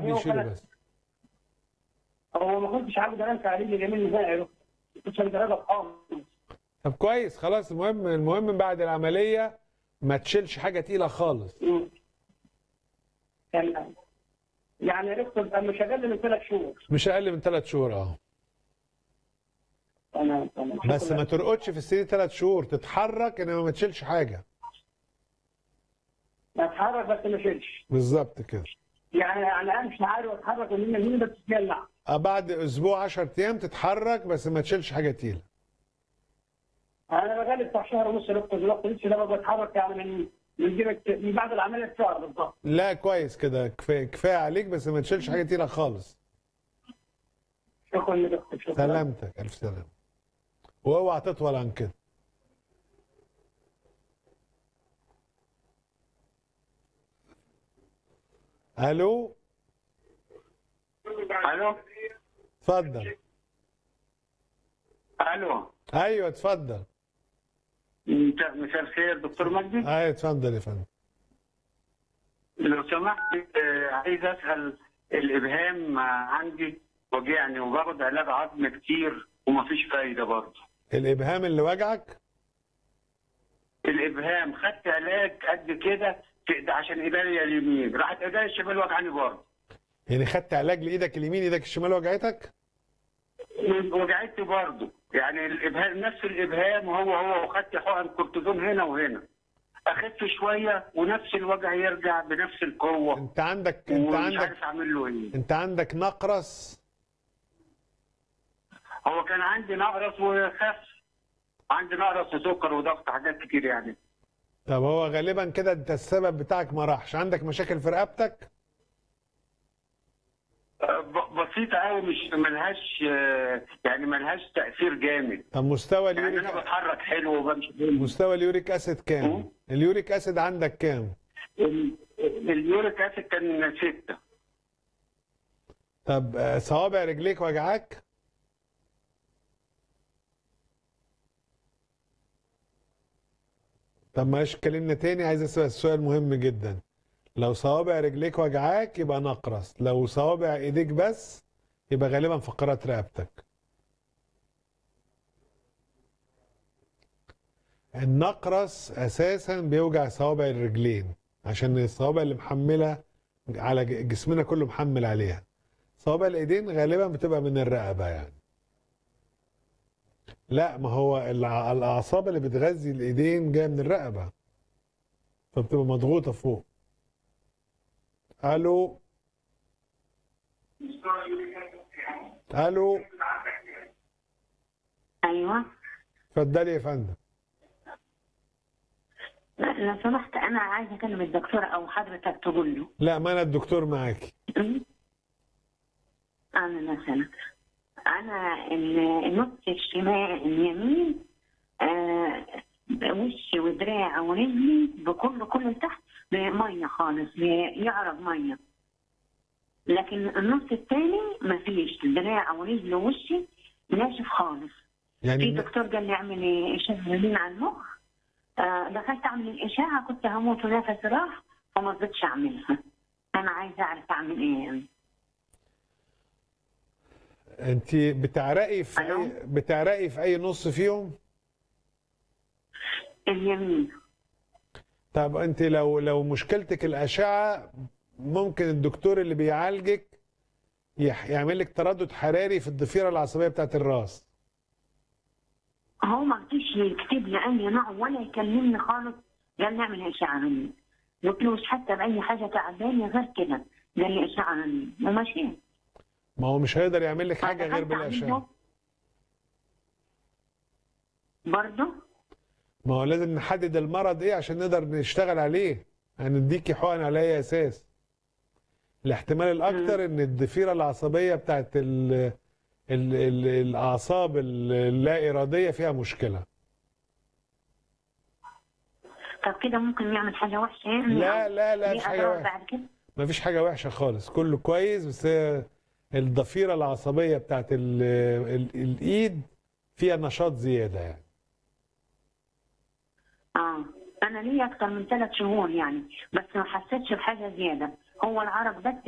هو بيشيله كان- بس هو ما كنتش عاوز انام تعليم اليمين نهائي كنت درجه خالص طب كويس خلاص المهم المهم بعد العمليه ما تشيلش حاجه تقيله خالص مم. تمام يعني رحت مش اقل من ثلاث شهور مش اقل من ثلاث شهور اه تمام تمام بس شكراً. ما ترقدش في السرير ثلاث شهور تتحرك انما ما تشيلش حاجه اتحرك بس ما اشيلش بالظبط كده يعني يعني امشي عادي واتحرك من اليمين بس اتدلع آه، بعد اسبوع 10 ايام تتحرك بس ما تشيلش حاجه تقيله انا بقالي بتاع شهر ونص رحت دلوقتي لسه ده بتحرك يعني من من جيبك من بعد العمليه بشهر بالضبط لا كويس كده كفايه كفايه عليك بس ما تشيلش حاجه تقيله خالص شكرا يا دكتور شكرا سلامتك الف سلامه واوعى تطول عن كده الو الو اتفضل الو ايوه اتفضل مساء الخير دكتور مجدي ايوه اتفضل يا فندم لو سمحت آه، عايز اسال الابهام آه، عندي وجعني وباخد علاج عظم كتير ومفيش فايده برضه الابهام اللي وجعك الابهام خدت علاج قد كده في- عشان ايديا اليمين راحت ايديا الشمال وجعاني برضه يعني خدت علاج لايدك اليمين ايدك الشمال وجعتك وجعتني برضه يعني الابهام نفس الابهام هو هو وخدت حقن كورتيزون هنا وهنا اخف شويه ونفس الوجع يرجع بنفس القوه انت عندك انت ومش عندك عارف اعمل له ايه انت عندك نقرس هو كان عندي نقرس وخف عندي نقرس وسكر وضغط حاجات كتير يعني طب هو غالبا كده انت السبب بتاعك ما راحش عندك مشاكل في رقبتك أه، ب- بسيطه قوي مش ملهاش آه، يعني ملهاش تاثير جامد طب مستوى يعني اليوريك انا بتحرك حلو وبمشي حلو مستوى اليوريك اسيد كام مم. اليوريك اسيد عندك كام ال- اليوريك اسيد كان سته طب آه، صوابع رجليك وجعاك طب معلش كلمنا تاني عايز اسال السؤال مهم جدا لو صوابع رجليك وجعاك يبقى نقرس لو صوابع ايديك بس يبقى غالبا فقرات رقبتك النقرس اساسا بيوجع صوابع الرجلين عشان الصوابع اللي محمله على ج- جسمنا كله محمل عليها صوابع الايدين غالبا بتبقى من الرقبه يعني لا ما هو الع- الاعصاب اللي بتغذي الايدين جايه من الرقبه فبتبقى مضغوطه فوق الو الو ايوه اتفضلي يا فندم لو سمحت انا عايزه اكلم الدكتور او حضرتك تقول له لا ما انا الدكتور معاكي انا مثلا انا ال- النص الشمال اليمين آه وشي ودراع ورجلي بكل كل تحت بميه خالص يعرض ميه لكن النص الثاني مفيش دراع ورجل ووشي ناشف خالص في يعني دكتور قال لي اعملي اشعه يمين على المخ آه دخلت اعمل الاشعه كنت هموت ونفسي راح فما رضيتش اعملها انا عايزه اعرف اعمل ايه يعني انت بتعرقي في ألو؟ اي بتعرقي في اي نص فيهم اليمين طب انت لو لو مشكلتك الاشعه ممكن الدكتور اللي بيعالجك يح- يعمل لك تردد حراري في الضفيره العصبيه بتاعت الراس هو ما رضيش يكتب لي اي نوع ولا يكلمني خالص قال لي اعمل اشعه مني قلت له مش حتى باي حاجه تعباني غير كده قال لي اشعه مني وماشي ما هو مش هيقدر يعمل لك حاجه غير بالاشعه برضه ما هو لازم نحدد المرض ايه عشان نقدر نشتغل عليه هنديكي حقن على اي اساس الاحتمال الاكتر ان الضفيره العصبيه بتاعت ال ال ال الاعصاب اللا اراديه فيها مشكله طب كده ممكن يعمل حاجه وحشه يعني لا أو لا لا ليه مفيش حاجه أضرار وحشه بعد كده مفيش حاجه وحشه خالص كله كويس بس هي الضفيره العصبيه بتاعت ال ال الايد فيها نشاط زياده يعني اه انا ليا اكتر من ثلاث شهور يعني بس ما حسيتش بحاجه زياده هو العرق بس